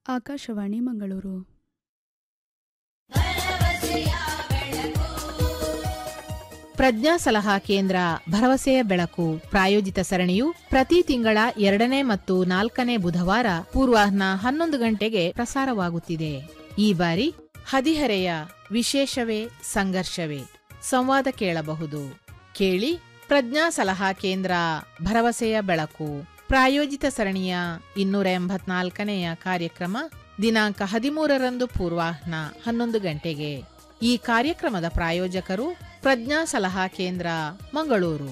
ಆಕಾಶವಾಣಿ ಮಂಗಳೂರು ಪ್ರಜ್ಞಾ ಸಲಹಾ ಕೇಂದ್ರ ಭರವಸೆಯ ಬೆಳಕು ಪ್ರಾಯೋಜಿತ ಸರಣಿಯು ಪ್ರತಿ ತಿಂಗಳ ಎರಡನೇ ಮತ್ತು ನಾಲ್ಕನೇ ಬುಧವಾರ ಪೂರ್ವಾಹ್ನ ಹನ್ನೊಂದು ಗಂಟೆಗೆ ಪ್ರಸಾರವಾಗುತ್ತಿದೆ ಈ ಬಾರಿ ಹದಿಹರೆಯ ವಿಶೇಷವೇ ಸಂಘರ್ಷವೇ ಸಂವಾದ ಕೇಳಬಹುದು ಕೇಳಿ ಪ್ರಜ್ಞಾ ಸಲಹಾ ಕೇಂದ್ರ ಭರವಸೆಯ ಬೆಳಕು ಪ್ರಾಯೋಜಿತ ಸರಣಿಯ ಇನ್ನೂರ ಎಂಬತ್ನಾಲ್ಕನೆಯ ಕಾರ್ಯಕ್ರಮ ದಿನಾಂಕ ಹದಿಮೂರರಂದು ಪೂರ್ವಾಹ್ನ ಹನ್ನೊಂದು ಗಂಟೆಗೆ ಈ ಕಾರ್ಯಕ್ರಮದ ಪ್ರಾಯೋಜಕರು ಪ್ರಜ್ಞಾ ಸಲಹಾ ಕೇಂದ್ರ ಮಂಗಳೂರು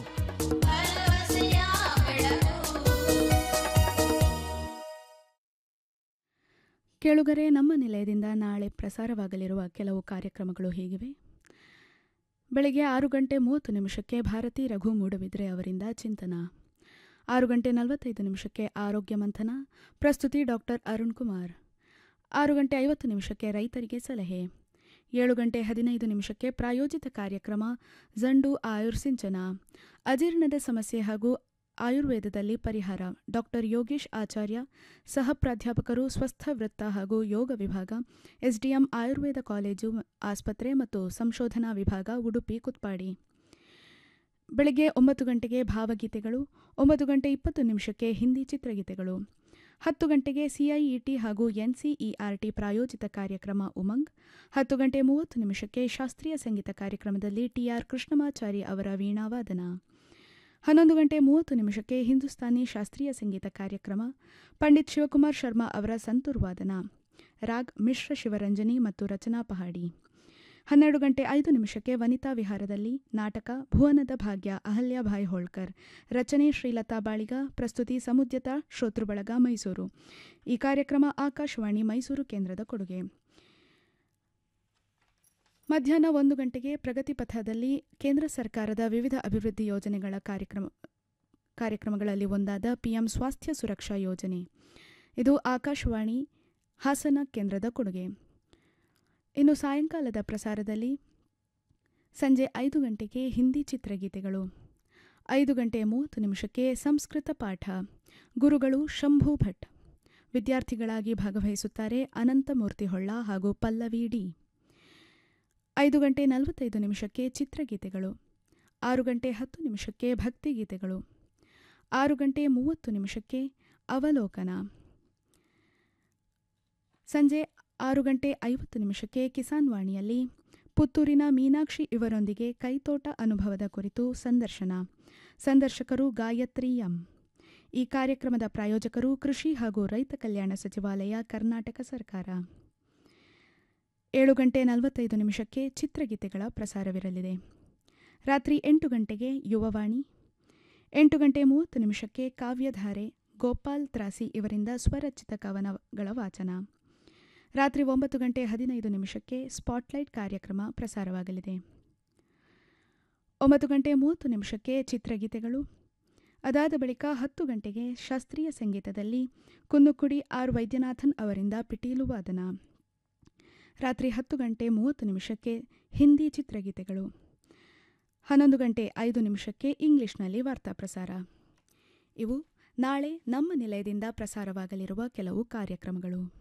ಕೇಳುಗರೆ ನಮ್ಮ ನಿಲಯದಿಂದ ನಾಳೆ ಪ್ರಸಾರವಾಗಲಿರುವ ಕೆಲವು ಕಾರ್ಯಕ್ರಮಗಳು ಹೀಗಿವೆ ಬೆಳಗ್ಗೆ ಆರು ಗಂಟೆ ಮೂವತ್ತು ನಿಮಿಷಕ್ಕೆ ಭಾರತಿ ರಘು ಮೂಡಬಿದ್ರೆ ಅವರಿಂದ ಚಿಂತನ ಆರು ಗಂಟೆ ನಲವತ್ತೈದು ನಿಮಿಷಕ್ಕೆ ಆರೋಗ್ಯ ಮಂಥನ ಪ್ರಸ್ತುತಿ ಡಾಕ್ಟರ್ ಅರುಣ್ ಕುಮಾರ್ ಆರು ಗಂಟೆ ಐವತ್ತು ನಿಮಿಷಕ್ಕೆ ರೈತರಿಗೆ ಸಲಹೆ ಏಳು ಗಂಟೆ ಹದಿನೈದು ನಿಮಿಷಕ್ಕೆ ಪ್ರಾಯೋಜಿತ ಕಾರ್ಯಕ್ರಮ ಜಂಡು ಆಯುರ್ಸಿಂಚನ ಅಜೀರ್ಣದ ಸಮಸ್ಯೆ ಹಾಗೂ ಆಯುರ್ವೇದದಲ್ಲಿ ಪರಿಹಾರ ಡಾಕ್ಟರ್ ಯೋಗೇಶ್ ಆಚಾರ್ಯ ಸಹ ಪ್ರಾಧ್ಯಾಪಕರು ಸ್ವಸ್ಥ ವೃತ್ತ ಹಾಗೂ ಯೋಗ ವಿಭಾಗ ಎಸ್ಡಿಎಂ ಆಯುರ್ವೇದ ಕಾಲೇಜು ಆಸ್ಪತ್ರೆ ಮತ್ತು ಸಂಶೋಧನಾ ವಿಭಾಗ ಉಡುಪಿ ಕುತ್ಪಾಡಿ ಬೆಳಗ್ಗೆ ಒಂಬತ್ತು ಗಂಟೆಗೆ ಭಾವಗೀತೆಗಳು ಒಂಬತ್ತು ಗಂಟೆ ಇಪ್ಪತ್ತು ನಿಮಿಷಕ್ಕೆ ಹಿಂದಿ ಚಿತ್ರಗೀತೆಗಳು ಹತ್ತು ಗಂಟೆಗೆ ಸಿಐಇಟಿ ಹಾಗೂ ಎನ್ಸಿಇಆರ್ಟಿ ಪ್ರಾಯೋಜಿತ ಕಾರ್ಯಕ್ರಮ ಉಮಂಗ್ ಹತ್ತು ಗಂಟೆ ಮೂವತ್ತು ನಿಮಿಷಕ್ಕೆ ಶಾಸ್ತ್ರೀಯ ಸಂಗೀತ ಕಾರ್ಯಕ್ರಮದಲ್ಲಿ ಟಿಆರ್ ಕೃಷ್ಣಮಾಚಾರಿ ಅವರ ವೀಣಾವಾದನ ಹನ್ನೊಂದು ಗಂಟೆ ಮೂವತ್ತು ನಿಮಿಷಕ್ಕೆ ಹಿಂದೂಸ್ತಾನಿ ಶಾಸ್ತ್ರೀಯ ಸಂಗೀತ ಕಾರ್ಯಕ್ರಮ ಪಂಡಿತ್ ಶಿವಕುಮಾರ್ ಶರ್ಮಾ ಅವರ ಸಂತೂರ್ ವಾದನ ರಾಗ್ ಮಿಶ್ರ ಶಿವರಂಜನಿ ಮತ್ತು ರಚನಾ ಪಹಾಡಿ ಹನ್ನೆರಡು ಗಂಟೆ ಐದು ನಿಮಿಷಕ್ಕೆ ವನಿತಾ ವಿಹಾರದಲ್ಲಿ ನಾಟಕ ಭುವನದ ಭಾಗ್ಯ ಅಹಲ್ಯಾಭಾಯ್ ಹೋಳ್ಕರ್ ರಚನೆ ಶ್ರೀಲತಾ ಬಾಳಿಗ ಪ್ರಸ್ತುತಿ ಸಮುದ್ಯತ ಶ್ರೋತೃಬಳಗ ಮೈಸೂರು ಈ ಕಾರ್ಯಕ್ರಮ ಆಕಾಶವಾಣಿ ಮೈಸೂರು ಕೇಂದ್ರದ ಕೊಡುಗೆ ಮಧ್ಯಾಹ್ನ ಒಂದು ಗಂಟೆಗೆ ಪ್ರಗತಿ ಪಥದಲ್ಲಿ ಕೇಂದ್ರ ಸರ್ಕಾರದ ವಿವಿಧ ಅಭಿವೃದ್ಧಿ ಯೋಜನೆಗಳ ಕಾರ್ಯಕ್ರಮ ಕಾರ್ಯಕ್ರಮಗಳಲ್ಲಿ ಒಂದಾದ ಪಿಎಂ ಸ್ವಾಸ್ಥ್ಯ ಸುರಕ್ಷಾ ಯೋಜನೆ ಇದು ಆಕಾಶವಾಣಿ ಹಾಸನ ಕೇಂದ್ರದ ಕೊಡುಗೆ ಇನ್ನು ಸಾಯಂಕಾಲದ ಪ್ರಸಾರದಲ್ಲಿ ಸಂಜೆ ಐದು ಗಂಟೆಗೆ ಹಿಂದಿ ಚಿತ್ರಗೀತೆಗಳು ಐದು ಗಂಟೆ ಮೂವತ್ತು ನಿಮಿಷಕ್ಕೆ ಸಂಸ್ಕೃತ ಪಾಠ ಗುರುಗಳು ಶಂಭು ಭಟ್ ವಿದ್ಯಾರ್ಥಿಗಳಾಗಿ ಭಾಗವಹಿಸುತ್ತಾರೆ ಅನಂತಮೂರ್ತಿ ಹೊಳ್ಳ ಹಾಗೂ ಪಲ್ಲವಿ ಡಿ ಐದು ಗಂಟೆ ನಲವತ್ತೈದು ನಿಮಿಷಕ್ಕೆ ಚಿತ್ರಗೀತೆಗಳು ಆರು ಗಂಟೆ ಹತ್ತು ನಿಮಿಷಕ್ಕೆ ಭಕ್ತಿಗೀತೆಗಳು ಆರು ಗಂಟೆ ಮೂವತ್ತು ನಿಮಿಷಕ್ಕೆ ಅವಲೋಕನ ಸಂಜೆ ಆರು ಗಂಟೆ ಐವತ್ತು ನಿಮಿಷಕ್ಕೆ ಕಿಸಾನ್ ವಾಣಿಯಲ್ಲಿ ಪುತ್ತೂರಿನ ಮೀನಾಕ್ಷಿ ಇವರೊಂದಿಗೆ ಕೈತೋಟ ಅನುಭವದ ಕುರಿತು ಸಂದರ್ಶನ ಸಂದರ್ಶಕರು ಗಾಯತ್ರಿ ಎಂ ಈ ಕಾರ್ಯಕ್ರಮದ ಪ್ರಾಯೋಜಕರು ಕೃಷಿ ಹಾಗೂ ರೈತ ಕಲ್ಯಾಣ ಸಚಿವಾಲಯ ಕರ್ನಾಟಕ ಸರ್ಕಾರ ಏಳು ಗಂಟೆ ನಲವತ್ತೈದು ನಿಮಿಷಕ್ಕೆ ಚಿತ್ರಗೀತೆಗಳ ಪ್ರಸಾರವಿರಲಿದೆ ರಾತ್ರಿ ಎಂಟು ಗಂಟೆಗೆ ಯುವವಾಣಿ ಎಂಟು ಗಂಟೆ ಮೂವತ್ತು ನಿಮಿಷಕ್ಕೆ ಕಾವ್ಯಧಾರೆ ಗೋಪಾಲ್ ತ್ರಾಸಿ ಇವರಿಂದ ಸ್ವರಚಿತ ಕವನಗಳ ವಾಚನ ರಾತ್ರಿ ಒಂಬತ್ತು ಗಂಟೆ ಹದಿನೈದು ನಿಮಿಷಕ್ಕೆ ಸ್ಪಾಟ್ಲೈಟ್ ಕಾರ್ಯಕ್ರಮ ಪ್ರಸಾರವಾಗಲಿದೆ ಒಂಬತ್ತು ಗಂಟೆ ಮೂವತ್ತು ನಿಮಿಷಕ್ಕೆ ಚಿತ್ರಗೀತೆಗಳು ಅದಾದ ಬಳಿಕ ಹತ್ತು ಗಂಟೆಗೆ ಶಾಸ್ತ್ರೀಯ ಸಂಗೀತದಲ್ಲಿ ಕುನ್ನುಕುಡಿ ಆರ್ ವೈದ್ಯನಾಥನ್ ಅವರಿಂದ ಪಿಟೀಲು ವಾದನ ರಾತ್ರಿ ಹತ್ತು ಗಂಟೆ ಮೂವತ್ತು ನಿಮಿಷಕ್ಕೆ ಹಿಂದಿ ಚಿತ್ರಗೀತೆಗಳು ಹನ್ನೊಂದು ಗಂಟೆ ಐದು ನಿಮಿಷಕ್ಕೆ ಇಂಗ್ಲಿಷ್ನಲ್ಲಿ ವಾರ್ತಾ ಪ್ರಸಾರ ಇವು ನಾಳೆ ನಮ್ಮ ನಿಲಯದಿಂದ ಪ್ರಸಾರವಾಗಲಿರುವ ಕೆಲವು ಕಾರ್ಯಕ್ರಮಗಳು